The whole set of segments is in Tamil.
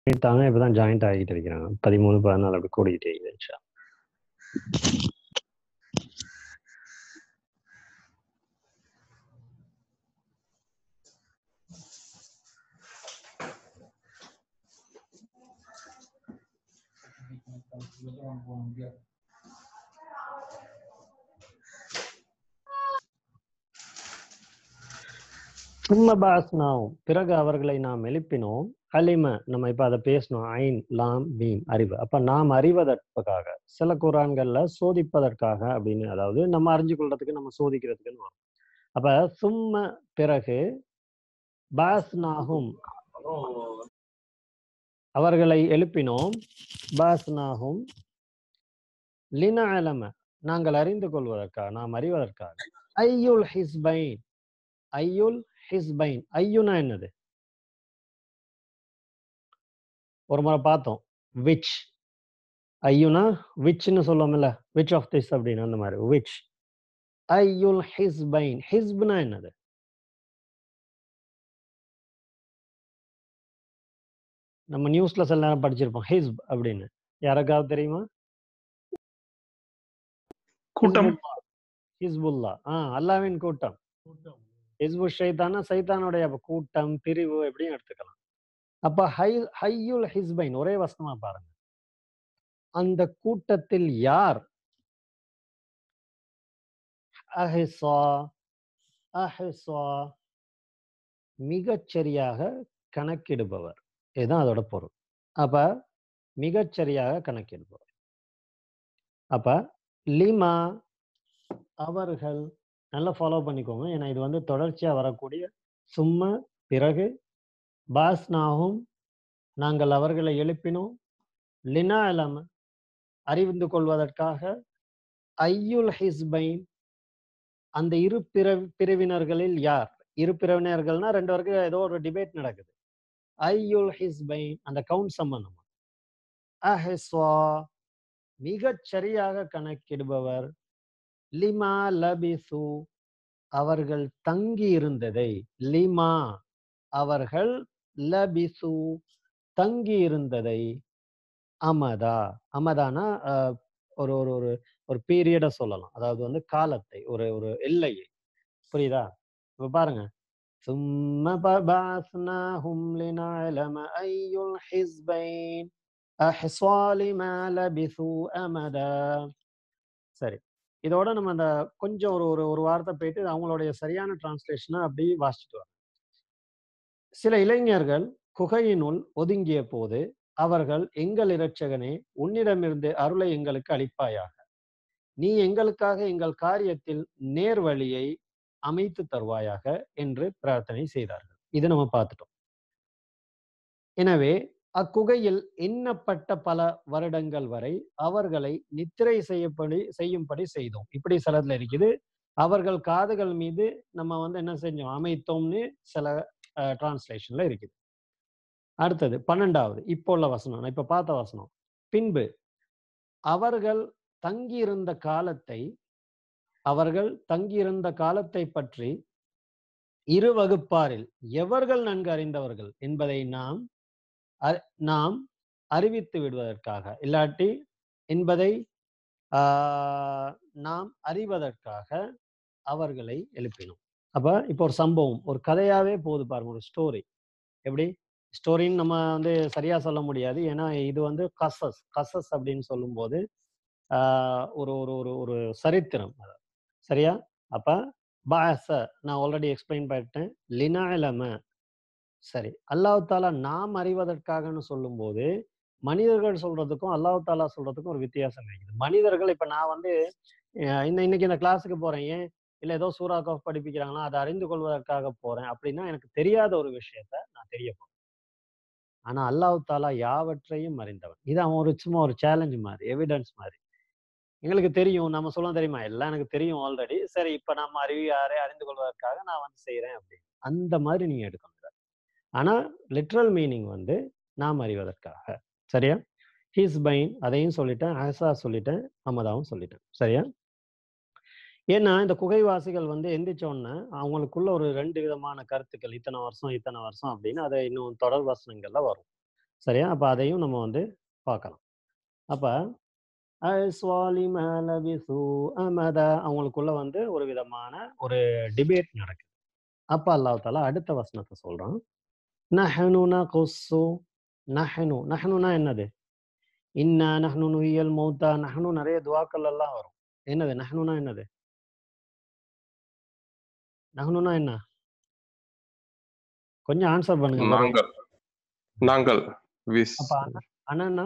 பண்ணிட்டாங்க இப்பதான் ஜாயிண்ட் ஆகிட்டு இருக்கிறாங்க பதிமூணு பதினாலு அப்படி கூடிக்கிட்டே இருக்குது இன்ஷா சும்ம பாஸ்னாவும் பிறகு அவர்களை நாம் எழுப்பினோம் அலிம நம்ம இப்ப அதை பேசணும் ஐன் லாம் மீம் அறிவு அப்ப நாம் அறிவதற்காக சில குரான்கள்ல சோதிப்பதற்காக அப்படின்னு அதாவது நம்ம அறிஞ்சு கொள்றதுக்கு நம்ம சோதிக்கிறதுக்குன்னு வரும் அப்ப சும்ம பிறகு பாஸ்னாகும் அவர்களை எழுப்பினோம் பாஸ்னாகும் லின அலம நாங்கள் அறிந்து கொள்வதற்காக நாம் அறிவதற்காக ஐயுல் ஹிஸ்பைன் ஐயுல் ஹிஸ்பைன் ஐயுனா என்னது ஒரு முறை பார்த்தோம் விச் ஐயுனா விச்னு சொல்லுவோம்ல விச் ஆஃப் திஸ் அப்படின்னு அந்த மாதிரி விச் ஐயுல் ஹிஸ்பைன் ஹிஸ்ப்னா என்னது நம்ம நியூஸ்ல சில நேரம் படிச்சிருப்போம் ஹிஸ்ப் அப்படின்னு யாருக்காவது தெரியுமா கூட்டம் ஹிஸ்புல்லா ஆ அல்லாவின் கூட்டம் ஹிஸ்பு ஷைத்தானா சைத்தானுடைய கூட்டம் பிரிவு எப்படியும் எடுத்துக்கலாம் அப்ப ஹை ஹையுல் ஹிஸ்பைன் ஒரே வசனமா பாருங்க அந்த கூட்டத்தில் யார் அஹிசா அஹிசா மிகச்சரியாக கணக்கிடுபவர் இதுதான் அதோட பொருள் அப்ப மிகச்சரியாக கணக்கிடுபவர் அப்ப லிமா அவர்கள் நல்லா ஃபாலோ பண்ணிக்கோங்க ஏன்னா இது வந்து தொடர்ச்சியா வரக்கூடிய சும்மா பிறகு பாஸ்னாகும் நாங்கள் அவர்களை எழுப்பினோம் லினா அலம அறிந்து கொள்வதற்காக ஐயுல் ஹிஸ்பைன் அந்த இரு பிற பிரிவினர்களில் யார் இரு பிரிவினர்கள்னா ரெண்டு பேருக்கு ஏதோ ஒரு டிபேட் நடக்குது ஐயுல் ஹிஸ்பைன் அந்த கவுண்ட் சம்பந்தமா அஹிஸ்வா மிகச் சரியாக கணக்கிடுபவர் லிமா லபிசு அவர்கள் தங்கி இருந்ததை லிமா அவர்கள் லபிசு தங்கி இருந்ததை அமதா அமதானா அஹ், ஒரு ஒரு ஒரு ஒரு பீரியட சொல்லலாம் அதாவது வந்து காலத்தை ஒரு ஒரு எல்லையை புரியுதா இப்ப பாருங்க ثم بعثناهم لنعلم أي الحزبين أحصى لما لبثوا أمدا சரி இதோட நம்ம அந்த கொஞ்சம் ஒரு ஒரு ஒரு வார்த்தை போயிட்டு அவங்களுடைய சரியான டிரான்ஸ்லேஷனை அப்படி வாசிச்சுட்டு வரோம் சில இளைஞர்கள் குகையினுள் ஒதுங்கிய போது அவர்கள் எங்கள் இரட்சகனே உன்னிடமிருந்து அருளை எங்களுக்கு அளிப்பாயாக நீ எங்களுக்காக எங்கள் காரியத்தில் நேர் வழியை அமைத்து தருவாயாக என்று பிரார்த்தனை செய்தார்கள் இது நம்ம பார்த்துட்டோம் எனவே அக்குகையில் எண்ணப்பட்ட பல வருடங்கள் வரை அவர்களை நித்திரை செய்யப்படி செய்யும்படி செய்தோம் இப்படி சிலதுல இருக்குது அவர்கள் காதுகள் மீது நம்ம வந்து என்ன செஞ்சோம் அமைத்தோம்னு சில டிரான்ஸ்லேஷன்ல இருக்குது அடுத்தது பன்னெண்டாவது இப்போ உள்ள வசனம் நான் இப்ப பார்த்த வசனம் பின்பு அவர்கள் தங்கியிருந்த காலத்தை அவர்கள் தங்கியிருந்த காலத்தை பற்றி இரு வகுப்பாரில் எவர்கள் நன்கு அறிந்தவர்கள் என்பதை நாம் அ- நாம் அறிவித்து விடுவதற்காக இல்லாட்டி என்பதை ஆஹ், நாம் அறிவதற்காக அவர்களை எழுப்பினோம் அப்ப இப்போ ஒரு சம்பவம் ஒரு கதையாவே போகுது பாருங்க ஒரு ஸ்டோரி எப்படி ஸ்டோரின்னு நம்ம வந்து சரியா சொல்ல முடியாது ஏன்னா இது வந்து கசஸ் கசஸ் அப்படின்னு சொல்லும்போது ஆஹ், ஒரு ஒரு ஒரு ஒரு சரித்திரம் அது. சரியா அப்ப பாச நான் ஆல்ரெடி எக்ஸ்பிளைன் பண்ணிட்டேன் லினாலம சரி அல்லாஹ் தாலா நாம் அறிவதற்காகன்னு சொல்லும்போது மனிதர்கள் சொல்றதுக்கும் அல்லாஹ் தாலா சொல்றதுக்கும் ஒரு வித்தியாசம் இருக்குது மனிதர்கள் இப்ப நான் வந்து அஹ் இந்த இன்னைக்கு இந்த கிளாஸுக்கு போறேன் ஏன் இல்ல ஏதோ சூரா கஃப் படிப்பிக்கிறாங்களா அதை அறிந்து கொள்வதற்காக போறேன் அப்படின்னா எனக்கு தெரியாத ஒரு விஷயத்த நான் தெரிய போறேன் ஆனா அல்லாஹ் தாலா யாவற்றையும் அறிந்தவன் இது அவன் ஒரு சும்மா ஒரு சேலஞ்ச் மாதிரி எவிடன்ஸ் மாதிரி எங்களுக்கு தெரியும் நம்ம சொல்ல தெரியுமா எல்லாம் எனக்கு தெரியும் ஆல்ரெடி சரி இப்ப நம்ம அறிவியாரை அறிந்து கொள்வதற்காக நான் வந்து செய்யறேன் அப்படின்னு அந்த மாதிரி நீங்க எடுக்கணும் இதை. ஆனா லிட்ரல் மீனிங் வந்து நாம் அறிவதற்காக சரியா ஹீஸ் பைன் அதையும் சொல்லிட்டேன் அஹசா சொல்லிட்டேன் அமதாவும் சொல்லிட்டேன் சரியா ஏன்னா இந்த குகைவாசிகள் வந்து எந்திரிச்ச உடனே அவங்களுக்குள்ள ஒரு ரெண்டு விதமான கருத்துக்கள் இத்தனை வருஷம் இத்தனை வருஷம் அப்படின்னு அதை இன்னும் தொடர் வசனங்கள்ல வரும் சரியா அப்ப அதையும் நம்ம வந்து பார்க்கலாம் அப்ப அஸ்வாலிம லபிசு அமத அவங்களுக்குள்ள வந்து ஒரு விதமான ஒரு டிபேட் நடக்குது அப்ப அல்லாஹ் தாலா அடுத்த வசனத்தை சொல்றான் நஹனு நகுஸ்ஸு நஹனு நஹனுனா என்னது இன்னா நஹ்னு நுஹியல் மௌத்தா நஹ்னு நிறைய துவாக்கள் எல்லாம் வரும் என்னது நஹ்னுனா என்னது நஹ்னுனா என்ன கொஞ்சம் ஆன்சர் பண்ணுங்க brother. நாங்கள் நாங்கள் விஸ் அப்ப அன- அனன்னா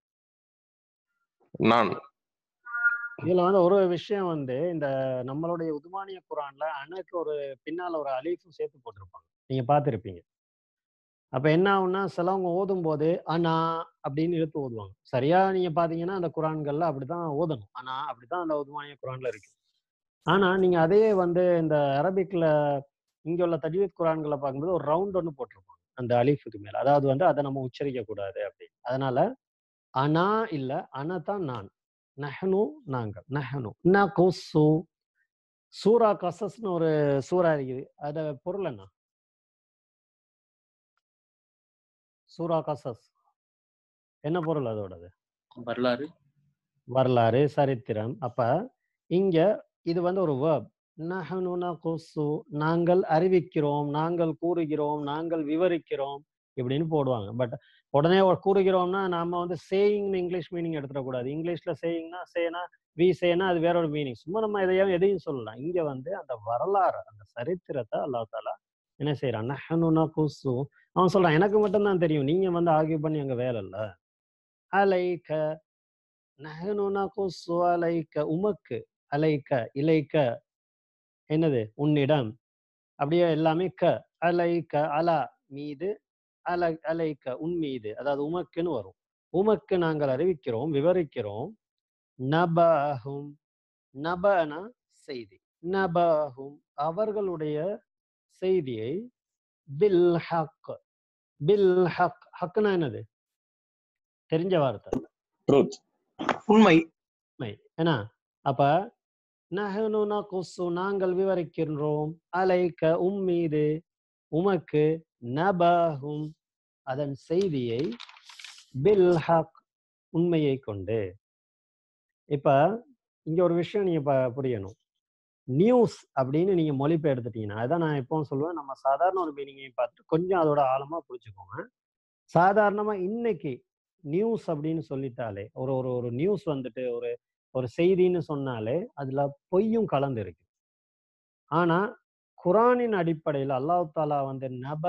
நான் இதுல வந்து ஒரு விஷயம் வந்து இந்த நம்மளுடைய உதுமானிய குரான்ல அனக்கு ஒரு பின்னால ஒரு அலீஃபும் சேர்த்து போட்டிருப்பாங்க நீங்க பார்த்திருப்பீங்க அப்ப என்ன ஆகும்னா சிலவங்க ஓதும் போது அனா அப்படின்னு இழுத்து ஓதுவாங்க சரியா நீங்க பாத்தீங்கன்னா அந்த குரான்கள்ல அப்படிதான் ஓதணும் ஆனா அப்படிதான் அந்த உதுமானிய குரான்ல இருக்கு ஆனா நீங்க அதே வந்து இந்த அரபிக்ல இங்க உள்ள தஜ்வீத் குரான்களை பார்க்கும்போது ஒரு ரவுண்ட் ஒன்று போட்டிருப்பாங்க அந்த அலிஃபுக்கு மேல அதாவது வந்து அதை நம்ம உச்சரிக்க கூடாது அப்படின்னு அதனால அனா இல்ல அன தான் நான் நஹனு நாங்கள் நஹனு ந குசு சூரா கசஸ்னு ஒரு சூறா இருக்குது அத பொருள் என்ன சூரா கசஸ் என்ன பொருள் அதோடது வரலாறு வரலாறு சரித்திரம் அப்ப இங்க இது வந்து ஒரு வேர்ப் நஹனு நகுசு நாங்கள் அறிவிக்கிறோம் நாங்கள் கூறுகிறோம் நாங்கள் விவரிக்கிறோம் இப்படின்னு போடுவாங்க பட் உடனே ஒரு கூறுகிறோம்னா நாம வந்து சேயிங்னு இங்கிலீஷ் மீனிங் எடுத்துடக்கூடாது இங்கிலீஷ்ல சேயிங்னா சேனா வி சேனா அது வேற ஒரு மீனிங் சும்மா நம்ம எதையும் எதையும் சொல்லலாம் இங்க வந்து அந்த வரலாறு அந்த சரித்திரத்தை அல்லாஹ் தாலா என்ன செய்யறான் நஹனு நகுசு அவன் சொல்றான் எனக்கு மட்டும்தான் தெரியும் நீங்க வந்து ஆர்கியூ பண்ணி அங்க வேலை இல்ல அலைக்க நஹனு நகுசு அலைக்க உமக்கு அலைக்க இலைக்க என்னது உன்னிடம் அப்படியே எல்லாமே க அலைக்க அலா மீது அல அலைக்க உன் மீது அதாவது உமக்குன்னு வரும் உமக்கு நாங்கள் அறிவிக்கிறோம் விவரிக்கிறோம் நபஹும் நபனா செய்தி நபஹும் அவர்களுடைய செய்தியை பில் ஹக் பில் ஹக் ஹக்னா என்னது தெரிஞ்ச வார்த்தை ட்ரூத் உண்மை உண்மை ஏன்னா அப்ப நஹனு நகுஸ்ஸு நாங்கள் விவரிக்கின்றோம் அலைக்க உம் மீது உமக்கு நபஹும் அதன் செய்தியை பில் ஹக் உண்மையை கொண்டு இப்ப இங்க ஒரு விஷயம் நீங்க ப- புரியணும் நியூஸ் அப்படின்னு நீங்க மொழிபெயர்த்துட்டீங்கன்னா அதான் நான் எப்பவும் சொல்லுவேன் நம்ம சாதாரண ஒரு மீனிங்கையும் பார்த்துட்டு கொஞ்சம் அதோட ஆழமா புரிஞ்சுக்கோங்க சாதாரணமா இன்னைக்கு நியூஸ் அப்படின்னு சொல்லிட்டாலே ஒரு ஒரு ஒரு நியூஸ் வந்துட்டு ஒரு ஒரு செய்தின்னு சொன்னாலே அதுல பொய்யும் கலந்து இருக்கு ஆனா குரானின் அடிப்படையில் அல்லாஹ் தாலா வந்து நப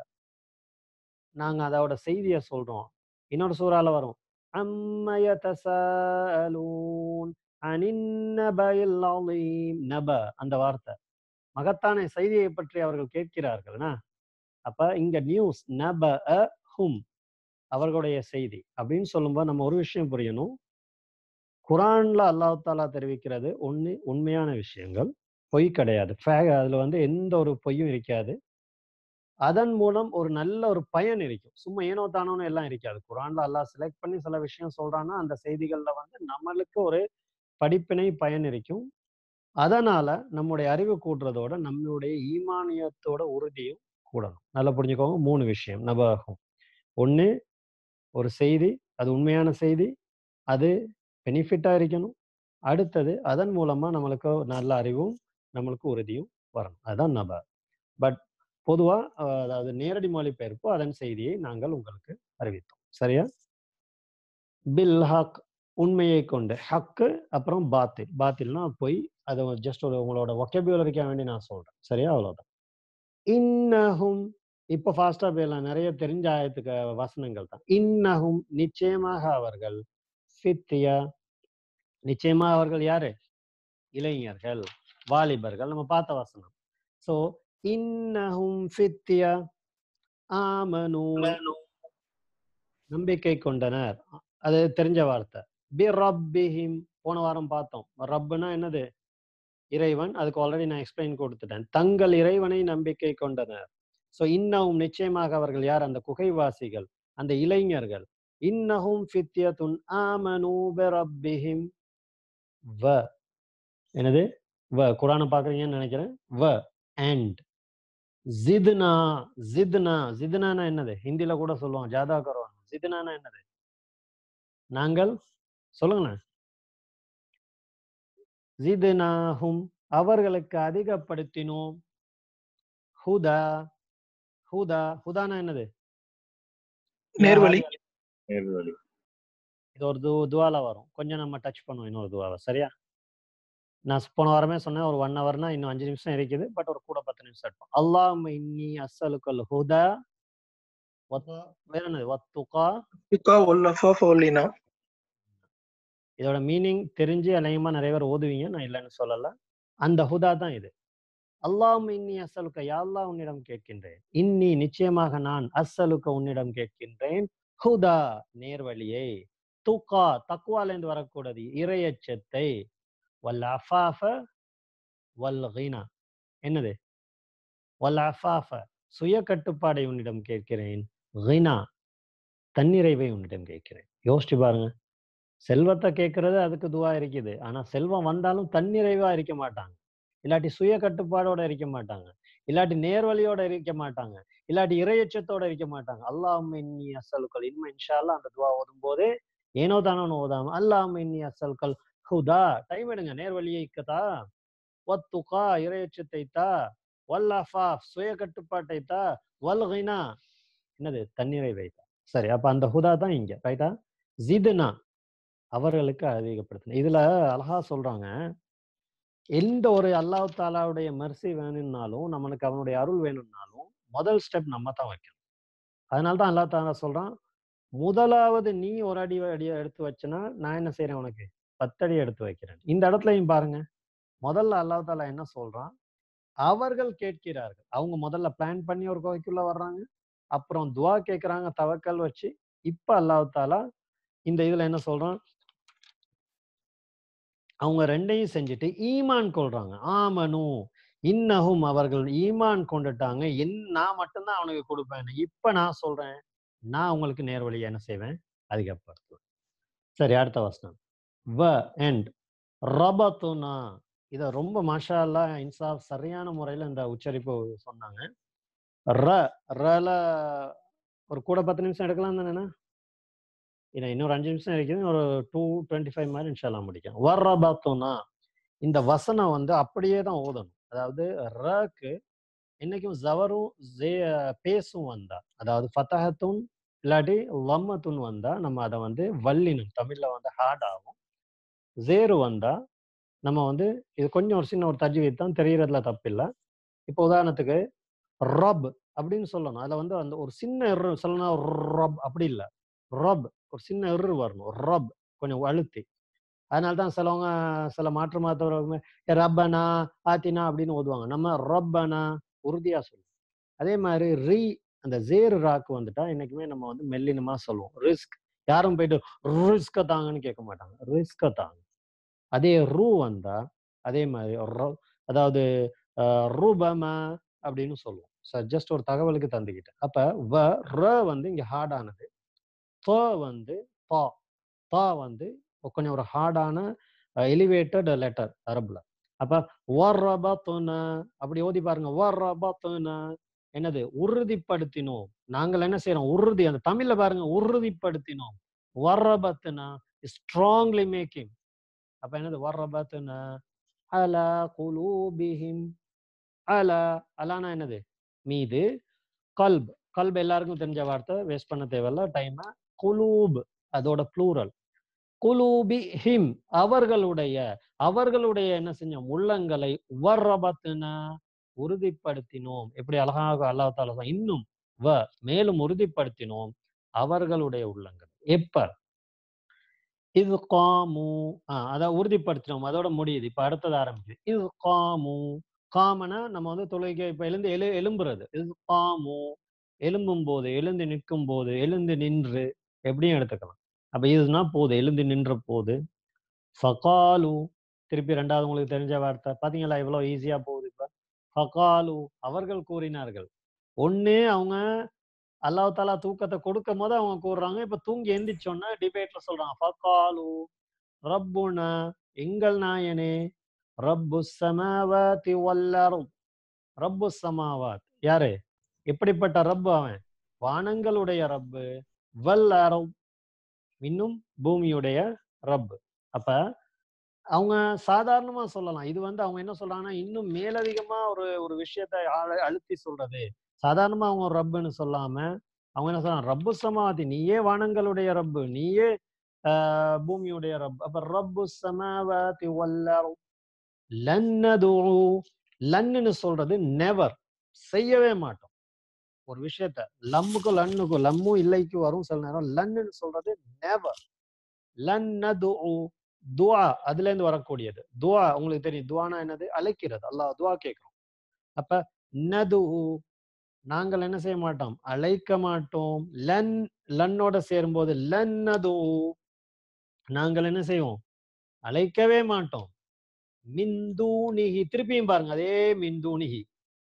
நாங்க அதோட செய்தியை சொல்றோம் இன்னொரு சூறால வரும் அம்மய தசாலூன் அனின்னபயில் அலீம் நப அந்த வார்த்தை மகத்தான செய்தியை பற்றி அவர்கள் கேட்கிறார்கள்னா அப்ப இங்க நியூஸ் நப ஹும் அவர்களுடைய செய்தி அப்படின்னு சொல்லும்போது நம்ம ஒரு விஷயம் புரியணும் குரான்ல அல்லாஹ் தாலா தெரிவிக்கிறது ஒண்ணு உண்மையான விஷயங்கள் பொய் கிடையாது Fact, அதுல வந்து எந்த ஒரு பொய்யும் இருக்காது அதன் மூலம் ஒரு நல்ல ஒரு பயன் இருக்கும் சும்மா ஏனோ தானோன்னு எல்லாம் இருக்காது குரான்ல அல்லாஹ் செலக்ட் பண்ணி சில விஷயம் சொல்றான்னா அந்த செய்திகள்ல வந்து நம்மளுக்கு ஒரு படிப்பினை பயன் இருக்கும் அதனால நம்முடைய அறிவு கூட்டுறதோட நம்மளுடைய ஈமானியத்தோட உறுதியும் கூடணும் நல்லா புரிஞ்சுக்கோங்க மூணு விஷயம் நபாகும் ஒண்ணு ஒரு செய்தி அது உண்மையான செய்தி அது பெனிஃபிட்டா இருக்கணும் அடுத்தது அதன் மூலமா நம்மளுக்கு ஒரு நல்ல அறிவும் நம்மளுக்கு உறுதியும் வரணும் அதுதான் நப பட் பொதுவா அஹ், அதாவது நேரடி மொழிபெயர்ப்பு அதன் செய்தியை நாங்கள் உங்களுக்கு அறிவித்தோம் சரியா பில் ஹக் உண்மையை கொண்டு ஹக்கு அப்புறம் பாத்தில் பாத்தில்னா பொய் அது ஜஸ்ட் ஒரு உங்களோட ஒக்கேபியூலரிக்காக வேண்டி நான் சொல்றேன் சரியா அவ்வளவுதான் இன்னஹும் இப்ப ஃபாஸ்டா போயிடலாம் நிறைய தெரிஞ்ச ஆயத்துக்கு வசனங்கள் தான் இன்னஹும் நிச்சயமாக அவர்கள் ஃபித்யா நிச்சயமா அவர்கள் யாரு இளைஞர்கள் வாலிபர்கள் நம்ம பார்த்த வசனம் சோ இன்னஹும் ஃபித்யா ஆமனு நம்பிக்கை கொண்டனர் அது தெரிஞ்ச வார்த்தை பி ரப்பிஹிம் போன வாரம் பார்த்தோம் ரப்புனா என்னது இறைவன் அதுக்கு ஆல்ரெடி நான் எக்ஸ்பிளைன் கொடுத்துட்டேன் தங்கள் இறைவனை நம்பிக்கை கொண்டனர் சோ இன்னவும் நிச்சயமாக அவர்கள் யார் அந்த குகைவாசிகள் அந்த இளைஞர்கள் இன்னஹும் ஃபித்யத்துன் ஆமனு பி ரப்பிஹிம் வ என்னது வ குரானை பாக்குறீங்கன்னு நினைக்கிறேன் வ அண்ட் ஜித்னா ஜித்னா ஜித்னானா என்னது ஹிந்தில கூட சொல்லுவோம் ஜாதா கரோன் ஜிதுனானா என்னது நாங்கள் சொல்லுங்களேன் ஜிதுனாஹும் அவர்களுக்கு அதிகப்படுத்தினோம் ஹுதா ஹுதா ஹுதானா என்னது நேர்வழி நேர்வழி இது ஒரு து துவால வரும் கொஞ்சம் நம்ம டச் பண்ணுவோம் இன்னொரு துவாவை சரியா நான் போன வாரமே சொன்னேன் ஒரு ஒன் ஹவர்னா இன்னும் அஞ்சு நிமிஷம் இருக்குது பட் ஒரு கூட பத்து நிமிஷம் எடுப்போம் அல்லாஹ் இன்னி அஸ்ஸலுக்கல் ஹுதா வத்- வேற என்னது வத்துகா துக்கா ஒல்லஃபா ஃபவுலினா இதோட மீனிங் தெரிஞ்சு அநேகமா நிறைய பேர் ஓதுவீங்க நான் இல்லைன்னு சொல்லல அந்த ஹுதா தான் இது அல்லாஹ் இன்னி அஸ்ஸலுக்க யா அல்லாஹ் உன்னிடம் கேட்கின்றேன் இன்னி நிச்சயமாக நான் அஸ்ஸலுக்க உன்னிடம் கேட்கின்றேன் ஹுதா நேர்வழியை தூக்கா தக்குவாலேந்து வரக்கூடாது இறையச்சத்தை வல் அஃபாஃப வல் கினா என்னது வல் அஃபாஃப சுய கட்டுப்பாடை உன்னிடம் கேட்கிறேன் கினா தன்னிறைவை உன்னிடம் கேட்கிறேன் யோசிச்சு பாருங்க செல்வத்தை கேட்கறது அதுக்கு துவா இருக்குது ஆனா செல்வம் வந்தாலும் தன்னிறைவா இருக்க மாட்டாங்க இல்லாட்டி சுய கட்டுப்பாடோட இருக்க மாட்டாங்க இல்லாட்டி நேர்வழியோட இருக்க மாட்டாங்க இல்லாட்டி இறையச்சத்தோட இருக்க மாட்டாங்க அல்லாஹ் இன்னி அசலுக்கள் இன்மை இன்ஷால்லா அந்த துவா ஓதும் போதே ஏனோ தானோ ஓதாம அல்லாஹ் இன்னி அசல்கள் ஹுதா டைம் எடுங்க நேர்வழியை தா வத்துகா இறையச்சத்தை தா வல்லஃபா சுய கட்டுப்பாட்டை தா வல் கினா என்னது தன்னிறைவை தா சரி அப்ப அந்த ஹுதா தான் இங்க ரைட்டா ஜிதுனா அவர்களுக்கு அதிகப்படுத்தணும் இதுல அழகா சொல்றாங்க எந்த ஒரு அல்லாஹ் தாலாவுடைய மெர்சி வேணும்னாலும் நம்மளுக்கு அவனுடைய அருள் வேணும்னாலும் முதல் ஸ்டெப் நம்ம தான் வைக்கணும் அதனால தான் அல்லாஹ் தாலா சொல்றான் முதலாவது நீ ஒரு அடி அடி எடுத்து வச்சனா நான் என்ன செய்றேன் உனக்கு பத்தடி எடுத்து வைக்கிறேன் இந்த இடத்துலயும் பாருங்க முதல்ல அல்லாஹ் தாலா என்ன சொல்றான் அவர்கள் கேட்கிறார்கள் அவங்க முதல்ல பிளான் பண்ணி ஒரு கோவைக்குள்ள வர்றாங்க அப்புறம் துவா கேட்கறாங்க தவக்கல் வச்சு இப்ப அல்லாஹ் தாலா இந்த இதுல என்ன சொல்றான் அவங்க ரெண்டையும் செஞ்சுட்டு ஈமான் கொள்றாங்க ஆமனு இன்னஹும் அவர்கள் ஈமான் கொண்டுட்டாங்க என் நான் மட்டும்தான் அவனுக்கு கொடுப்பேன் இப்ப நான் சொல்றேன் நான் உங்களுக்கு நேர்வழியை என்ன செய்வேன் அதிகப்படுத்துவேன் சரி அடுத்த வசனம் வ அண்ட் ரபத்துனா இத ரொம்ப மாஷா அல்லா இன்சாஃப் சரியான முறையில இந்த உச்சரிப்பு சொன்னாங்க ர ரல ஒரு கூட பத்து நிமிஷம் எடுக்கலாம் தானே இல்லை இன்னொரு அஞ்சு நிமிஷம் இருக்குது ஒரு டூ டுவெண்ட்டி ஃபைவ் மாதிரி இன்ஷால்லாம் முடிக்கும் வர்றபாத்தோம்னா இந்த வசனம் வந்து அப்படியே தான் ஓதணும் அதாவது ரக்கு என்னைக்கும் ஜவரும் ஜே பேசும் வந்தா அதாவது ஃபத்தஹத்துன் இல்லாட்டி லம்மத்துன் வந்தா நம்ம அதை வந்து வல்லினம் தமிழ்ல வந்து ஹார்ட் ஆகும் ஜேரு வந்தா நம்ம வந்து இது கொஞ்சம் ஒரு சின்ன ஒரு தஜ்வீத் தான் தெரியறதுல தப்பில்லை இப்போ உதாரணத்துக்கு ரப் அப்படின்னு சொல்லணும் அதுல வந்து அந்த ஒரு சின்ன எரு சொல்லணும் ரப் அப்படி இல்லை ரப் ஒரு சின்ன எரு வரணும் ரப் கொஞ்சம் அழுத்தி அதனால தான் சிலவங்க சில மாற்று மாத்தவங்க ரப்பனா ஆத்தினா அப்படின்னு ஓதுவாங்க நம்ம ரப்பனா உறுதியா சொல்லுவோம் அதே மாதிரி ரீ அந்த ஜேரு ராக்கு வந்துட்டா என்னைக்குமே நம்ம வந்து மெல்லினமா சொல்லுவோம் ரிஸ்க் யாரும் போயிட்டு ரிஸ்க தாங்கன்னு கேட்க மாட்டாங்க ரிஸ்க தாங்க அதே ரூ வந்தா அதே மாதிரி ரொ- அதாவது அஹ், ரூபம அப்படின்னு சொல்லுவோம் சார் ஜஸ்ட் ஒரு தகவலுக்கு தந்துக்கிட்டேன் அப்ப வ ர வந்து இங்க ஹார்டானது ப வந்து பா பா வந்து கொஞ்சம் ஒரு ஹார்டான எலிவேட்டட் லெட்டர் அரபுல அப்ப வர்ரபத்துன அப்படி ஓதி பாருங்க வர்ரபத்துன என்னது உறுதிப்படுத்தினோம் நாங்கள் என்ன செய்யறோம் உறுதி அந்த தமிழ்ல பாருங்க உறுதிப்படுத்தினோம் வர்ரபத்துனா ஸ்ட்ராங்லி மேக்கிங் அப்ப என்னது வர்ரபத்துன அல குலூபிஹிம் அல அலானா என்னது மீது கல்ப் கல்ப் எல்லாருக்கும் தெரிஞ்ச வார்த்தை வேஸ்ட் பண்ண தேவையில்ல டைம் குலூப் அதோட ப்ளூரல் குலூபி ஹிம் அவர்களுடைய அவர்களுடைய என்ன செஞ்சோம் உள்ளங்களை வர்ரபத்துன உறுதிப்படுத்தினோம் எப்படி அழகாக அல்லாஹ் தாலா சொன்னான். இன்னும் வ மேலும் உறுதிப்படுத்தினோம் அவர்களுடைய உள்ளங்கள் எப்ப இது காமு ஆஹ் அதை உறுதிப்படுத்தினோம் அதோட முடியுது இப்ப அடுத்தது ஆரம்பிக்குது இது காமு காமனா நம்ம வந்து தொழுகை இப்ப எழுந்து எழு எலும்புறது இது காமு எலும்பும் போது எழுந்து நிற்கும் போது எழுந்து நின்று எப்படியும் எடுத்துக்கலாம் அப்ப இதுனா போது எழுந்து நின்ற போது ஃபகாலு திருப்பி ரெண்டாவது உங்களுக்கு தெரிஞ்ச வார்த்தை பாத்தீங்களா இவ்வளவு ஈஸியா போகுது இப்ப ஃபகாலு அவர்கள் கூறினார்கள் ஒண்ணு அவங்க அல்லாஹ் தாலா தூக்கத்தை கொடுக்கும் போது அவங்க கூறுறாங்க இப்ப தூங்கி எந்திரிச்சோன்னா டிபேட்ல சொல்றாங்க ஃபகாலு ரப்புன எங்கள் நாயனே ரப்பு சமாவாதி வல்லரும் ரப்பு சமாவாத் யாரு எப்படிப்பட்ட ரப்பு அவன் வானங்களுடைய ரப்பு வல் அரப் இன்னும் பூமியுடைய ரப் அப்ப அவங்க சாதாரணமா சொல்லலாம் இது வந்து அவங்க என்ன சொல்றாங்கன்னா இன்னும் மேலதிகமா ஒரு ஒரு விஷயத்தை ஆழ- அழுத்தி சொல்றது சாதாரணமா அவங்க ஒரு ரப்புன்னு சொல்லாம அவங்க என்ன சொல்றாங்க ரப்பு சமாதி நீயே வானங்களுடைய ரப்பு நீயே ஆஹ், பூமியுடைய ரப் அப்ப ரப்பு சமாவாதி வல்லர் லன்னது லன்னுன்னு சொல்றது நெவர் செய்யவே மாட்டோம் ஒரு விஷயத்த லம்முக்கும் லன்னுக்கும் லம்மும் இல்லைக்கு வரும் சில நேரம் லன்னுன்னு சொல்றது நெவர் லன்னது துவா அதுல இருந்து வரக்கூடியது துவா உங்களுக்கு தெரியும் துவானா என்னது அழைக்கிறது அல்லாஹ் துவா கேட்கிறோம் அப்ப நது நாங்கள் என்ன செய்ய மாட்டோம் அழைக்க மாட்டோம் லன் லன்னோட சேரும்போது லன்னது நாங்கள் என்ன செய்வோம் அழைக்கவே மாட்டோம் மிந்தூனிகி திருப்பியும் பாருங்க அதே மிந்தூனிகி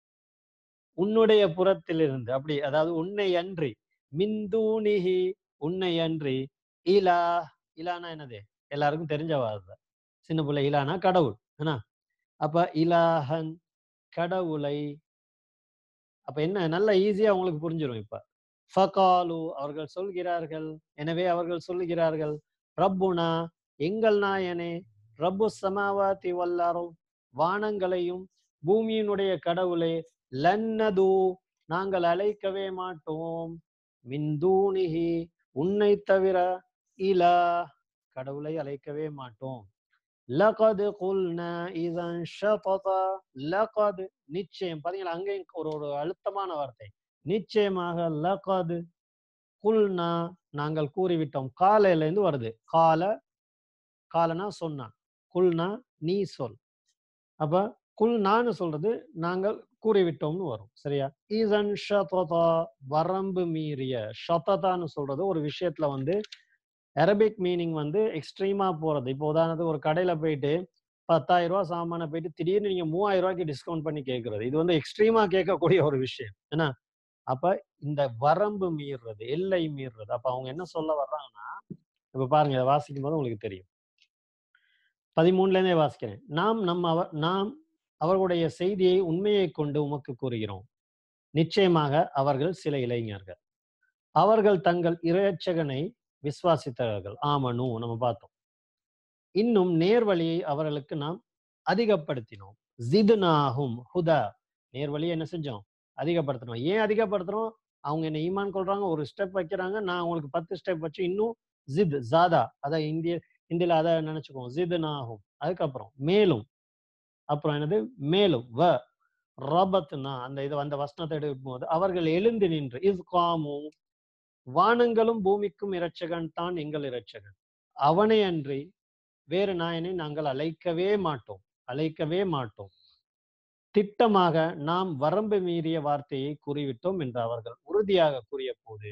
உன்னுடைய புறத்திலிருந்து அப்படி அதாவது உன்னை அன்றி மிந்தூனிகி உன்னை அன்றி இலா இலானா என்னது எல்லாருக்கும் தெரிஞ்ச வார்த்தை சின்ன பிள்ளை இலானா கடவுள் என்ன அப்ப இலாஹன் கடவுளை அப்ப என்ன நல்ல ஈஸியா உங்களுக்கு புரிஞ்சிடும் இப்ப ஃபகாலு அவர்கள் சொல்கிறார்கள் எனவே அவர்கள் சொல்லுகிறார்கள் ரப்புனா எங்கள் நாயனே ரப்பு சமாவாதி வல்லாரோ வானங்களையும் பூமியினுடைய கடவுளே லன்னது நாங்கள் அழைக்கவே மாட்டோம் மிந்தூனிஹி உன்னை தவிர இலா கடவுளை அழைக்கவே மாட்டோம் லகது குல்னா இதன் ஷததா லகது நிச்சயம் பாத்தீங்களா அங்கேயும் ஒரு ஒரு அழுத்தமான வார்த்தை நிச்சயமாக லகது குல்னா நாங்கள் கூறிவிட்டோம் காலையில இருந்து வருது கால காலனா சொன்னான் குல்னா நீ சொல் அப்ப குல் நான்னு சொல்றது நாங்கள் கூறிவிட்டோம்னு வரும் சரியா ஈசன் ஷததா வரம்பு மீறிய ஷததான்னு சொல்றது ஒரு விஷயத்துல வந்து அரபிக் மீனிங் வந்து எக்ஸ்ட்ரீமா போறது இப்போ உதாரணத்துக்கு ஒரு கடையில போயிட்டு பத்தாயிரம் ரூபாய் சாமான போயிட்டு திடீர்னு நீங்க மூவாயிரம் ரூபாய்க்கு டிஸ்கவுண்ட் பண்ணி கேட்கறது இது வந்து எக்ஸ்ட்ரீமா கேட்கக்கூடிய ஒரு விஷயம் என்ன அப்ப இந்த வரம்பு மீறுறது எல்லை மீறுறது அப்ப அவங்க என்ன சொல்ல வர்றாங்கன்னா இப்ப பாருங்க இதை வாசிக்கும் போது உங்களுக்கு தெரியும் பதிமூணுல இருந்தே வாசிக்கிறேன் நாம் நம்ம அவ நாம் அவர்களுடைய செய்தியை உண்மையை கொண்டு உமக்கு கூறுகிறோம் நிச்சயமாக அவர்கள் சில இளைஞர்கள் அவர்கள் தங்கள் இறையச்சகனை விசுவாசித்தார்கள் ஆமனு நம்ம பார்த்தோம் இன்னும் நேர்வழியை அவர்களுக்கு நாம் அதிகப்படுத்தினோம் ஜிதுனாகும் ஹுதா நேர்வழியை என்ன செஞ்சோம் அதிகப்படுத்தணும் ஏன் அதிகப்படுத்துறோம் அவங்க என்ன ஈமான் கொள்றாங்க ஒரு ஸ்டெப் வைக்கிறாங்க நான் உங்களுக்கு பத்து ஸ்டெப் வச்சு இன்னும் ஜித் ஜாதா அதான் இந்திய இந்தியில அதை நினைச்சுக்குவோம் ஜிதுனாகும் அதுக்கப்புறம் மேலும் அப்புறம் என்னது மேலும் வ ரபத்னா அந்த இது அந்த வசனத்தை எடுக்கும் போது அவர்கள் எழுந்து நின்று இஸ் காமும் வானங்களும் பூமிக்கும் இரட்சகன் தான் எங்கள் இரட்சகன் அவனை அன்றி வேறு நாயனை நாங்கள் அழைக்கவே மாட்டோம் அழைக்கவே மாட்டோம் திட்டமாக நாம் வரம்பு மீறிய வார்த்தையை கூறிவிட்டோம் என்று அவர்கள் உறுதியாக கூறிய போது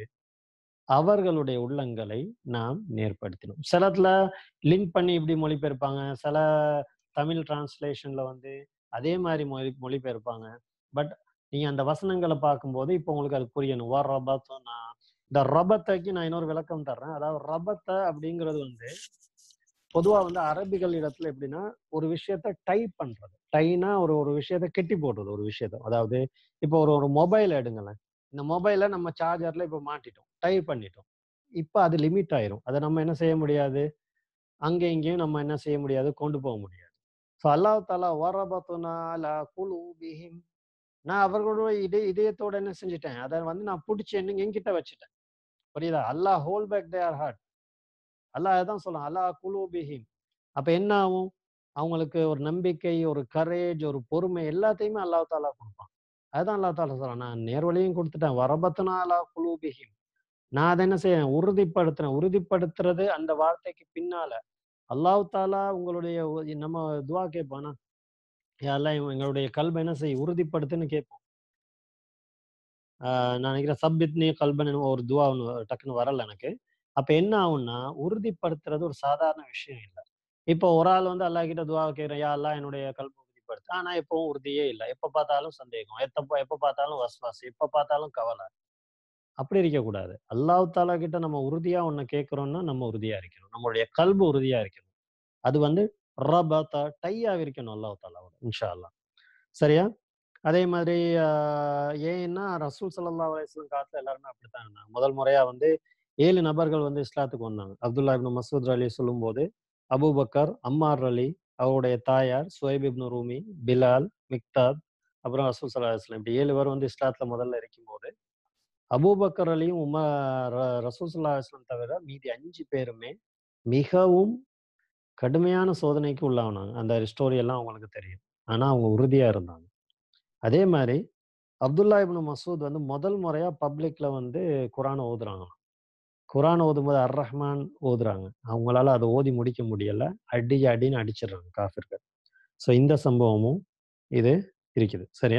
அவர்களுடைய உள்ளங்களை நாம் நேர்படுத்தினோம் சிலத்துல லிங்க் பண்ணி இப்படி மொழிபெயர்ப்பாங்க சில தமிழ் டிரான்ஸ்லேஷன்ல வந்து அதே மாதிரி மொழி மொழிபெயர்ப்பாங்க பட் நீங்க அந்த வசனங்களை பார்க்கும்போது இப்போ உங்களுக்கு அது புரியணும் வா ரபத்னா இந்த ரபத்தைக்கு நான் இன்னொரு விளக்கம் தர்றேன் அதாவது ரபத்தை அப்படிங்கிறது வந்து பொதுவா வந்து அரபிகள் இடத்துல எப்படின்னா ஒரு விஷயத்த டைப் பண்றது டைனா ஒரு ஒரு விஷயத்த கெட்டி போடுறது ஒரு விஷயத்த அதாவது இப்போ ஒரு ஒரு மொபைல் எடுங்களேன் இந்த மொபைலை நம்ம சார்ஜர்ல இப்போ மாட்டிட்டோம் டைப் பண்ணிட்டோம் இப்போ அது லிமிட் ஆயிரும் அதை நம்ம என்ன செய்ய முடியாது அங்க இங்கேயும் நம்ம என்ன செய்ய முடியாது கொண்டு போக முடியாது ஸோ அல்லாஹ் தாலா வரபத்துனா அலா குலூபிஹிம் நான் அவர்களோட இதே இதயத்தோட என்ன செஞ்சுட்டேன் அதை வந்து நான் பிடிச்சி என்ன என்கிட்ட வச்சுட்டேன் புரியுதா அல்லாஹ் ஹோல் பேக் தேர் ஹார்ட் அல்லாஹ் தான் சொல்லலாம் அல்லாஹ் குலூபிஹிம் அப்ப என்ன ஆகும் அவங்களுக்கு ஒரு நம்பிக்கை ஒரு கரேஜ் ஒரு பொறுமை எல்லாத்தையுமே அல்லாஹ் தாலா கொடுப்பான் அதுதான் அல்லாஹ் தாலா சொல்றான் நான் நேர்வழியும் கொடுத்துட்டேன் வரபத்துனா அலா குலூபிஹிம் நான் அதை என்ன செய்யறேன் உறுதிப்படுத்துறேன் உறுதிப்படுத்துறது அந்த வார்த்தைக்கு பின்னால அல்லாஹ் தாலா உங்களுடைய ஒ- நம்ம துவா கேட்பானா எல்லாம் எங்களுடைய கல்வை என்ன செய் உறுதிப்படுத்துன்னு கேட்போம் ஆஹ் நான் நினைக்கிறேன் சப்பித்னி கல்பன் ஒரு துவா ஒன்று டக்குன்னு வரல எனக்கு அப்ப என்ன ஆகும்னா உறுதிப்படுத்துறது ஒரு சாதாரண விஷயம் இல்லை இப்போ ஒரு ஆள் வந்து அல்லாஹ் கிட்ட துவா கேட்கிறேன் யா அல்லாஹ் என்னுடைய கல்வி உறுதிப்படுத்து ஆனா எப்பவும் உறுதியே இல்லை எப்ப பார்த்தாலும் சந்தேகம் எப்ப எப்ப பார்த்தாலும் வஸ்வாஸ் எப்ப பார்த்தாலும் கவலை அப்படி இருக்கக்கூடாது அல்லாஹ் தாலா கிட்ட நம்ம உறுதியா ஒண்ணு கேட்கிறோம்னா நம்ம உறுதியா இருக்கணும் நம்மளுடைய கல்பு உறுதியா இருக்கணும் அது வந்து ரபத்தா டையா இருக்கணும் அல்லாஹ் தாலாவோட இன்ஷா அல்லாஹ் சரியா அதே மாதிரி ஆஹ் ஏன்னா ரசூல் ஸல்லல்லாஹு அலைஹி வஸல்லம் காலத்துல எல்லாருமே அப்படித்தான் இருந்தாங்க முதல் முறையா வந்து ஏழு நபர்கள் வந்து இஸ்லாத்துக்கு வந்தாங்க அப்துல்லா இப்னு மசூத் அலி சொல்லும்போது அபூபக்கர் அம்மார் அலி அவருடைய தாயார் Suhaib ibn Rumi Bilal Miqdad அப்புறம் ரசூல் சல்லா இஸ்லாம் இப்படி ஏழு பேர் வந்து இஸ்லாத்துல முதல்ல இருக்கும்போது அபூபக்கர் அலியும் உமா ர- ரசூல் சல்லா இஸ்லாம் தவிர மீதி அஞ்சு பேருமே மிகவும் கடுமையான சோதனைக்கு உள்ளானாங்க அந்த ஸ்டோரி எல்லாம் அவங்களுக்கு தெரியும் ஆனா அவங்க உறுதியா இருந்தாங்க அதே மாதிரி அப்துல்லா இப்னு மசூத் வந்து முதல் முறையா பப்ளிக்ல வந்து குரானை ஓதுறாங்க குரான் ஓதும்போது அர் ரஹ்மான் ஓதுறாங்க அவங்களால அதை ஓதி முடிக்க முடியல அடி அடின்னு அடிச்சிடுறாங்க காஃபிர்கள் ஸோ இந்த சம்பவமும் இது இருக்குது சரியா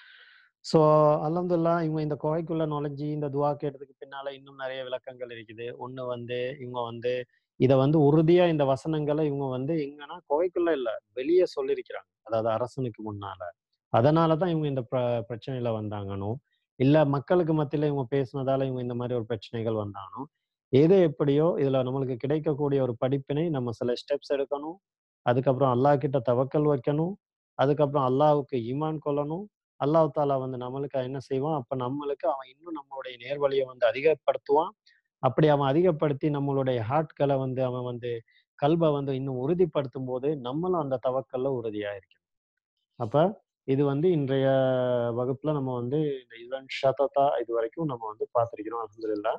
ஸோ அல்ஹம்துலில்லாஹ் இவங்க இந்த குகைக்குள்ள நுழைஞ்சி இந்த துவா கேட்டதுக்கு பின்னால இன்னும் நிறைய விளக்கங்கள் இருக்குது ஒன்று வந்து இவங்க வந்து இதை வந்து உறுதியா இந்த வசனங்களை இவங்க வந்து எங்கன்னா குகைக்குள்ள இல்லை வெளியே சொல்லியிருக்கிறாங்க அதாவது அரசனுக்கு முன்னால அதனால தான் இவங்க இந்த பிர- பிரச்சனையில வந்தாங்கன்னு இல்ல மக்களுக்கு மத்தியில இவங்க பேசுனதால இவங்க இந்த மாதிரி ஒரு பிரச்சனைகள் வந்தானோ எது எப்படியோ இதுல நம்மளுக்கு கிடைக்கக்கூடிய ஒரு படிப்பினை நம்ம சில ஸ்டெப்ஸ் எடுக்கணும் அதுக்கப்புறம் அல்லாஹ் கிட்ட தவக்கல் வைக்கணும் அதுக்கப்புறம் அல்லாஹ்வுக்கு ஈமான் கொள்ளணும் அல்லாஹ் தாலா வந்து நம்மளுக்கு என்ன செய்வான் அப்ப நம்மளுக்கு அவன் இன்னும் நம்மளுடைய நேர்வழியை வந்து அதிகப்படுத்துவான் அப்படி அவன் அதிகப்படுத்தி நம்மளுடைய ஹார்ட்களை வந்து அவன் வந்து கல்வை வந்து இன்னும் உறுதிப்படுத்தும் போது நம்மளும் அந்த தவக்கல்ல உறுதியா இருக்கணும் அப்ப இது வந்து இன்றைய வகுப்புல நம்ம வந்து இந்த இதன் ஷததா இது வரைக்கும் நம்ம வந்து பார்த்திருக்கிறோம் அல்ஹம்துலில்லாஹ்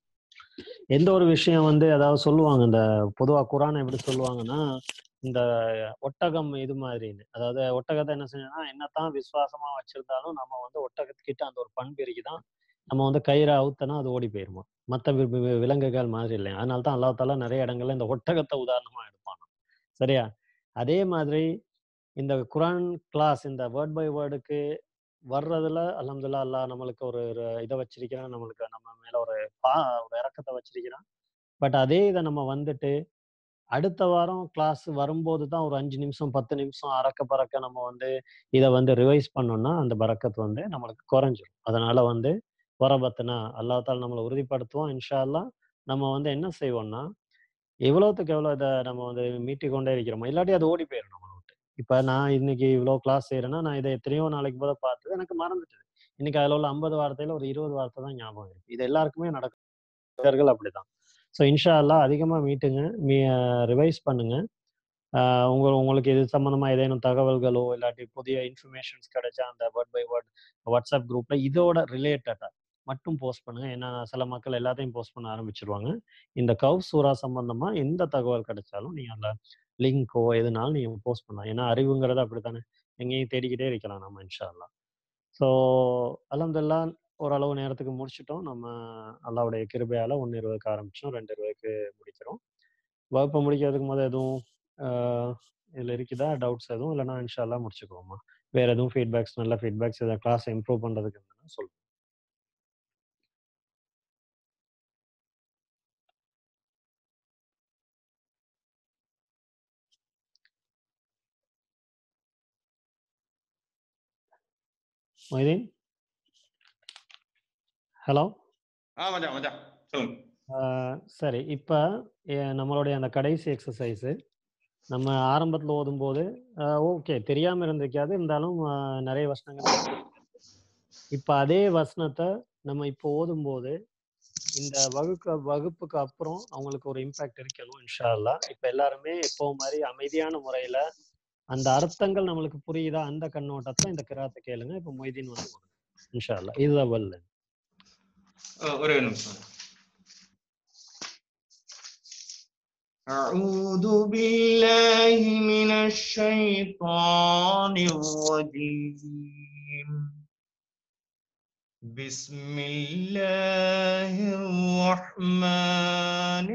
எந்த ஒரு விஷயம் வந்து அதாவது சொல்லுவாங்க இந்த பொதுவா குரானை எப்படி சொல்லுவாங்கன்னா இந்த ஒட்டகம் இது மாதிரின்னு அதாவது ஒட்டகத்தை என்ன செஞ்சோம்னா என்னத்தான் விசுவாசமா வச்சிருந்தாலும் நம்ம வந்து ஒட்டகத்துக்கிட்ட அந்த ஒரு பண்பு இருக்குதான் நம்ம வந்து கயிறை அவுத்தனா அது ஓடி போயிருமா மற்ற விலங்குகள் மாதிரி இல்லை அதனால தான் அல்லாஹ் தாலா நிறைய இடங்கள்ல இந்த ஒட்டகத்தை உதாரணமா எடுப்பாங்க சரியா அதே மாதிரி இந்த குரான் கிளாஸ் இந்த வேர்ட் பை வேர்டுக்கு வர்றதுல அல்ஹம்துலில்லாஹ் அல்லாஹ் நம்மளுக்கு ஒரு ஒரு இதை வச்சிருக்கிறான் நம்மளுக்கு நம்ம மேல ஒரு பா ஒரு இறக்கத்தை வச்சிருக்கிறான் பட் அதே இதை நம்ம வந்துட்டு அடுத்த வாரம் கிளாஸ் வரும்போது தான் ஒரு அஞ்சு நிமிஷம் பத்து நிமிஷம் அறக்க பறக்க நம்ம வந்து இதை வந்து ரிவைஸ் பண்ணோம்னா அந்த பரக்கத் வந்து நம்மளுக்கு குறைஞ்சிரும் அதனால வந்து வரபத்துனா அல்லாஹ் தால நம்மளை உறுதிப்படுத்துவோம் இன்ஷா அல்லாஹ் நம்ம வந்து என்ன செய்வோம்னா எவ்வளோத்துக்கு எவ்வளோ இதை நம்ம வந்து மீட்டி கொண்டே இருக்கிறோமோ இல்லாட்டி அது ஓடி போயிடும் நம்மளை விட்டு இப்போ நான் இன்னைக்கு இவ்வளோ கிளாஸ் செய்கிறேன்னா நான் இதை எத்தனையோ நாளைக்கு போத பார்த்தது எனக்கு மறந்துட்டது இன்னைக்கு அதில் உள்ள ஐம்பது வார்த்தையில ஒரு இருபது வார்த்தை தான் ஞாபகம் இருக்கு இது எல்லாருக்குமே நடக்கும் அப்படிதான் ஸோ இன்ஷா அல்லாஹ் அதிகமாக மீட்டுங்க மீ ரிவைஸ் பண்ணுங்க ஆஹ் உங்க உங்களுக்கு இது சம்மந்தமா ஏதேனும் தகவல்களோ இல்லாட்டி புதிய இன்ஃபர்மேஷன்ஸ் கிடைச்சா அந்த வேர்ட் பை வேர்ட் வாட்ஸ்அப் குரூப்ல இதோட ரிலேட்டடா மட்டும் போஸ்ட் பண்ணுங்க ஏன்னா சில மக்கள் எல்லாத்தையும் போஸ்ட் பண்ண ஆரம்பிச்சிருவாங்க இந்த கவ் சூரா சம்பந்தமா எந்த தகவல் கிடைச்சாலும் நீங்க அந்த லிங்கோ எதுனாலும் நீங்க போஸ்ட் பண்ணலாம் ஏன்னா அறிவுங்கிறது அப்படித்தானே எங்கேயும் தேடிக்கிட்டே இருக்கலாம் நம்ம இன்ஷா அல்லாஹ் ஸோ அலமதுல்லா ஓரளவு நேரத்துக்கு முடிச்சிட்டோம் நம்ம அல்லாவுடைய கிருபையால ஒன்று இருபதுக்கு ஆரம்பிச்சோம் ரெண்டு இருபதுக்கு முடிக்கிறோம் வகுப்பை முடிக்கிறதுக்கு முதல் எதுவும் ஆஹ் இதுல இருக்குதா டவுட்ஸ் எதுவும் இல்லைன்னா இன்ஷால்லா முடிச்சுக்குவோமா வேற எதுவும் ஃபீட்பேக்ஸ் நல்ல ஃபீட்பேக்ஸ் இதை கிளாஸ் இம்ப்ரூவ் பண்றதுக்கு இருந்தா சொல்லுங்க மொய்தீன் ஹலோ ஆ மச்சான் மச்சான் சொல்லுங்க சரி இப்போ நம்மளுடைய அந்த கடைசி எக்ஸசைஸு நம்ம ஆரம்பத்தில் ஓதும்போது ஓகே தெரியாமல் இருந்திருக்காது இருந்தாலும் ஆஹ் நிறைய வசனங்கள் இப்போ அதே வசனத்தை நம்ம இப்போ ஓதும்போது இந்த வகுப்பு வகுப்புக்கு அப்புறம் அவங்களுக்கு ஒரு இம்பாக்ட் இருக்கணும் இன்ஷா அல்லாஹ் இப்போ எல்லாருமே எப்போ மாதிரி அமைதியான முறையில் அந்த அர்த்தங்கள் நம்மளுக்கு புரியுதா அந்த கண்ணோட்டத்தில் இந்த கிராத்தை கேளுங்க இப்போ மொய்தீன் வந்து கொடுங்க. இன்ஷா அல்லாஹ் இதுதான் வல்ல அஹ் ஒரே ஒரு நிமிஷம் أعوذ بالله من الشيطان الرجيم بسم الله الرحمن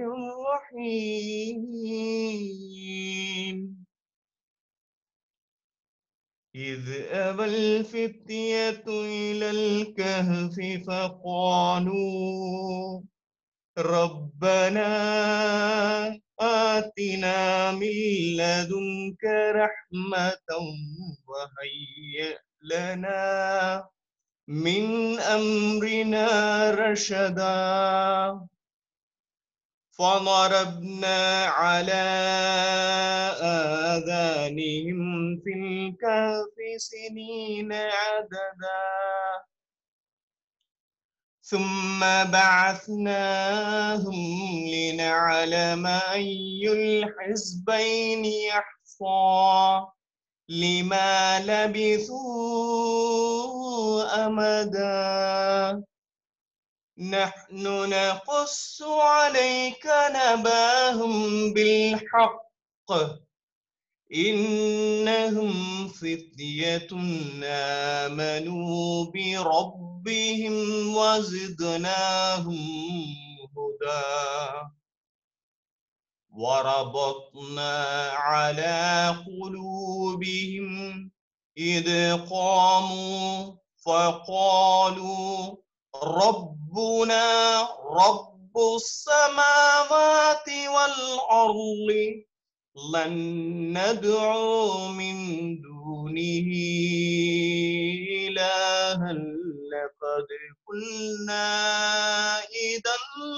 الرحيم إذ أبى الفتية إلى الكهف فقالوا ربنا آتنا من لدنك رحمة وهيئ لنا من أمرنا رشدا فضربنا على آذانهم في الكهف سنين عددا ثم بعثناهم لنعلم أي الحزبين يحصى لما لبثوا أمدا نحن نقص عليك نباهم بالحق إنهم فتية آمنوا بربهم وزدناهم هدى وربطنا على قلوبهم إذ قاموا فقالوا ربنا رب السماوات والأرض لن ندعو من دونه إلها لقد قلنا إذا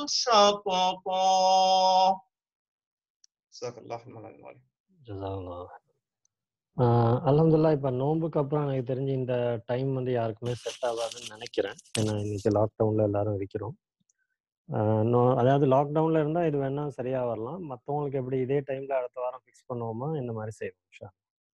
شططا صدق الله المولى العظيم ஜஸாக்கல்லாஹ். ஆஹ் அல்ஹம்துலில்லாஹ் இப்ப நோன்புக்கு அப்புறம் எனக்கு தெரிஞ்சு இந்த டைம் வந்து யாருக்குமே செட் ஆகாதுன்னு நினைக்கிறேன் ஏன்னா இன்னைக்கு லாக்டவுன்ல எல்லாரும் இருக்கிறோம் ஆஹ் நோ- அதாவது லாக்டவுன்ல இருந்தா இது வேணா சரியா வரலாம் மத்தவங்களுக்கு எப்படி இதே டைம்ல அடுத்த வாரம் ஃபிக்ஸ் பண்ணுவோமா இந்த மாதிரி செய்வோம் இன்ஷா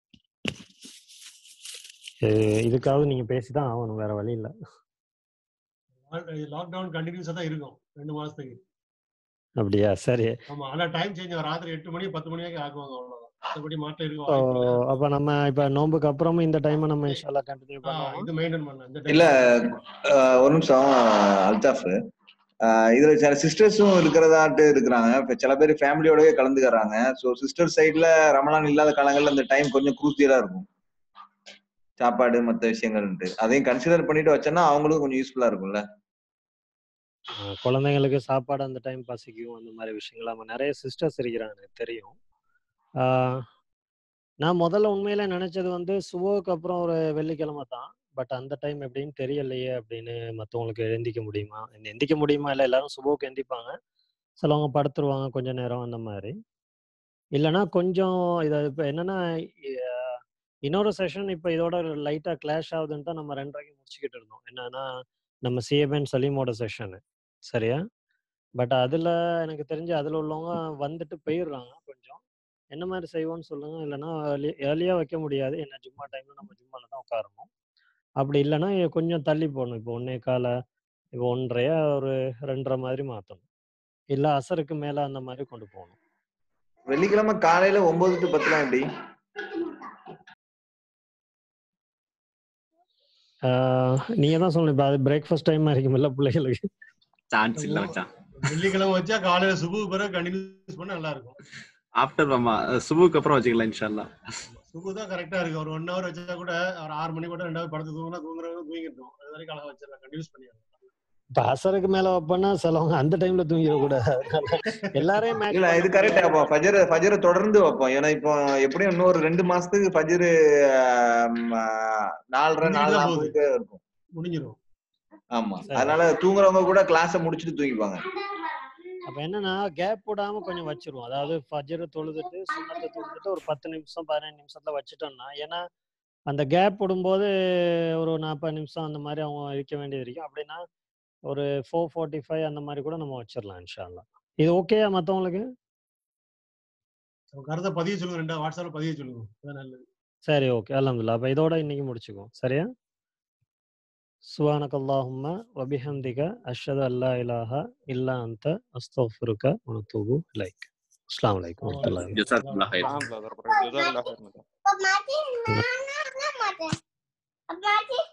அல்லாஹ். இதுக்காவது நீங்க பேசிதான் ஆகணும் வேற வழி இல்ல லாக்டவுன் கண்டினியூஸா தான் இருக்கும் ரெண்டு மாசத்துக்கு அப்படியா சரி ஆமா ஆனா டைம் சேஞ்ச் ராத்திரி எட்டு மணி பத்து மணி வரைக்கும் ஆக்குவாங்க அவ்வளவுதான் மற்றபடி மாற்றம் இருக்க ஓ, வாய்ப்பு இல்ல. அப்ப நம்ம இப்ப நோன்புக்கு அப்புறமும் இந்த டைமை நம்ம இன்ஷால்லா கண்டினியூ ஆ, பண்ணுவோம் இது மெயின்டைன் பண்ண இந்த இல்ல time. அஹ், ஒரு நிமிஷம் அல்தாஃப் அஹ், இதுல சில சிஸ்டர்ஸும் இருக்கிறதாட்டு இருக்கிறாங்க இப்ப சில பேர் ஃபேமிலியோடவே கலந்துக்கிறாங்க ஸோ சிஸ்டர் சைட்ல ரமலான் இல்லாத காலங்கள்ல இந்த டைம் கொஞ்சம் குரூசியலா இருக்கும் சாப்பாடு மற்ற விஷயங்கள்ன்ட்டு அதையும் கன்சிடர் பண்ணிட்டு வச்சோன்னா அவங்களுக்கும் கொஞ்சம் யூஸ்ஃபுல்லா இருக்கும்ல ஆஹ் குழந்தைங்களுக்கு சாப்பாடு அந்த டைம் பசிக்கும் அந்த மாதிரி விஷயங்கள் நம்ம நிறைய சிஸ்டர்ஸ் இருக்கிறாங்க எனக்கு தெரியும் ஆஹ் நான் முதல்ல உண்மையில நினைச்சது வந்து சுபோக்கு அப்புறம் ஒரு வெள்ளிக்கிழமை தான் பட் அந்த டைம் எப்படின்னு தெரியலையே அப்படின்னு மற்றவங்களுக்கு எந்திக்க முடியுமா இந்த எந்திக்க முடியுமா இல்லை எல்லாரும் சுபோக்கு எந்திப்பாங்க சிலவங்க படுத்துருவாங்க கொஞ்ச நேரம் அந்த மாதிரி இல்லைன்னா கொஞ்சம் இதை இப்போ என்னன்னா அஹ் இன்னொரு செஷன் இப்போ இதோட லைட்டாக கிளாஷ் ஆகுதுன்னு தான் நம்ம ரெண்டரைக்கு முடிச்சுக்கிட்டு இருந்தோம் என்னன்னா நம்ம சிஎபன் சலீமோட செஷனு சரியா பட் அதில் எனக்கு தெரிஞ்சு அதில் உள்ளவங்க வந்துட்டு போயிடுறாங்க கொஞ்சம் என்ன மாதிரி செய்வோம்னு சொல்லுங்க இல்லைன்னா ஏர்லி ஏர்லியாக வைக்க முடியாது என்ன ஜும்மா டைமில் நம்ம ஜும்மால தான் உட்காரணும் அப்படி இல்லைன்னா இ- கொஞ்சம் தள்ளி போகணும் இப்போ ஒன்றே கால இப்போ ஒன்றரையா ஒரு ரெண்டரை மாதிரி மாற்றணும் இல்லை அசருக்கு மேலே அந்த மாதிரி கொண்டு போகணும் வெள்ளிக்கிழமை காலையில ஒன்பது டு பத்துலாம் எப்படி நீங்கள் தான் சொல்லணும் இப்போ அது பிரேக்ஃபாஸ்ட் டைமாக இருக்குமில்ல பிள்ளைகளுக்கு சான்ஸ் இல்ல மச்சான் வெள்ளிக்கிழமை வச்சா காலையில சுபு பிறகு கண்டினியூஸ் பண்ண நல்லா இருக்கும் ஆஃப்டர் ஆமா சுபுக்கு அப்புறம் வச்சுக்கலாம் இன்ஷால்லா சுபு தான் கரெக்டா இருக்கு ஒரு ஒன் ஹவர் வச்சா கூட ஒரு ஆறு மணி கூட ரெண்டாவது படத்து தூங்கினா தூங்குறவங்க தூங்கிட்டோம் அது வரைக்கும் அழகா வச்சிடலாம் கண்டினியூஸ் பண்ணிடலாம் இப்போ அசருக்கு மேலே வைப்போன்னா சிலவங்க அந்த டைமில் தூங்கிடக்கூடாது எல்லாரையும் match இல்ல பண்ண இது கரெக்ட் முடியாது. அப்போ ஃபஜர் ஃபஜரை தொடர்ந்து வைப்போம் ஏன்னா இப்போ எப்படியும் இன்னொரு ரெண்டு மாசத்துக்கு ஃபஜர் நாலரை நாலு முடிஞ்சுட்டு தான் போகுது. நாற்பதுக்கு இருக்கும் முடிஞ்சிடும் ஆமா சரி. அதனால தூங்குறவங்க கூட கிளாஸ முடிச்சுட்டு தூங்கிப்பாங்க அப்ப என்னன்னா கேப் விடாம கொஞ்சம் வச்சிருவோம் அதாவது ஃபஜ்ர் தொழுதுட்டு சுண்ணத்தை தொழுதுட்டு ஒரு பத்து நிமிஷம் பதினஞ்சு நிமிஷத்துல வச்சுட்டோம்னா ஏன்னா அந்த கேப் விடும்போது ஒரு நாற்பது நிமிஷம் அந்த மாதிரி அவங்க இருக்க வேண்டியது இருக்கும் அப்படின்னா ஒரு ஃபோர் ஃபார்ட்டி ஃபைவ் அந்த மாதிரி கூட நம்ம வச்சிடலாம் இன்ஷால்லா இது ஓகேயா மற்றவங்களுக்கு உங்க கருத்தை பதிய சொல்லுங்க ரெண்டா வாட்ஸ்அப்ல பதிய சொல்லுங்க அதான் நல்லது சரி ஓகே அல்ஹம்துலில்லாஹ் அப்ப இதோட இன்னைக்கு முடிச்சுக்குவோம் சரியா சுபானக் அல்லாஹும்ம வபிஹம்திக அஷ்ஹது அல்லா இலாஹா இல்லா அன்த அஸ்தக்ஃபிருக வ நத்தூபு இலைக் அஸ்ஸலாமு அலைக்கும் வரஹ்மத்துல்லாஹி ஜசாக்குல்லாஹ் ஹைர் Alhamdulillah, Rabbil Alamin. Jazakallah khair. Mati, mana nak mati? Mati.